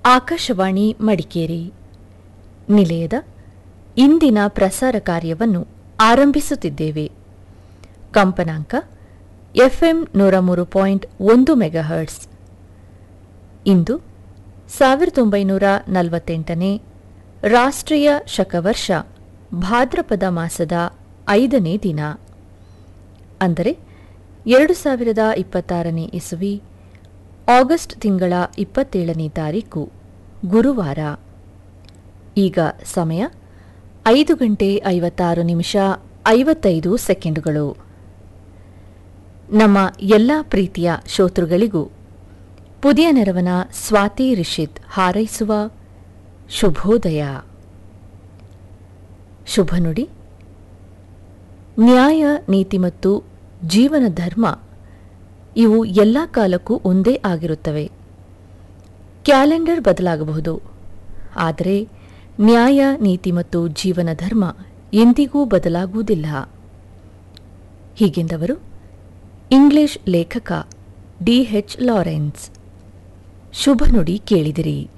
ಆಕಾಶವಾಣಿ ಮಡಿಕೇರಿ ನಿಲಯದ ಇಂದಿನ ಪ್ರಸಾರ ಕಾರ್ಯವನ್ನು ಆರಂಭಿಸುತ್ತಿದ್ದೇವೆ ಕಂಪನಾಂಕ ಎಫ್ಎಂ ನೂರ ಮೂರು ಪಾಯಿಂಟ್ ಒಂದು ಮೆಗಾಹರ್ಟ್ಸ್ ಇಂದು ಸಾವಿರದ ಒಂಬೈನೂರ ನಲವತ್ತೆಂಟನೇ ರಾಷ್ಟ್ರೀಯ ಶಕವರ್ಷ ಭಾದ್ರಪದ ಮಾಸದ ಐದನೇ ದಿನ ಅಂದರೆ ಎರಡು ಸಾವಿರದ ಇಪ್ಪತ್ತಾರನೇ ಇಸುವಿ ಆಗಸ್ಟ್ ತಿಂಗಳ ಇಪ್ಪತ್ತೇಳನೇ ತಾರೀಕು ಗುರುವಾರ ಈಗ ಸಮಯ ಐದು ಗಂಟೆ ಐವತ್ತಾರು ನಿಮಿಷ ಐವತ್ತೈದು ಸೆಕೆಂಡುಗಳು ನಮ್ಮ ಎಲ್ಲ ಪ್ರೀತಿಯ ಶ್ರೋತೃಗಳಿಗೂ ಪುದಿಯ ನೆರವನ ಸ್ವಾತಿ ರಿಷಿತ್ ಹಾರೈಸುವ ಶುಭೋದಯ ಶುಭ ನುಡಿ ನ್ಯಾಯ ನೀತಿ ಮತ್ತು ಜೀವನ ಧರ್ಮ ಇವು ಎಲ್ಲ ಕಾಲಕ್ಕೂ ಒಂದೇ ಆಗಿರುತ್ತವೆ ಕ್ಯಾಲೆಂಡರ್ ಬದಲಾಗಬಹುದು ಆದರೆ ನ್ಯಾಯ ನೀತಿ ಮತ್ತು ಜೀವನ ಧರ್ಮ ಎಂದಿಗೂ ಬದಲಾಗುವುದಿಲ್ಲ ಹೀಗೆಂದವರು ಇಂಗ್ಲಿಷ್ ಲೇಖಕ ಡಿ ಎಚ್ ಲಾರೆನ್ಸ್ ಶುಭ ನುಡಿ ಕೇಳಿದಿರಿ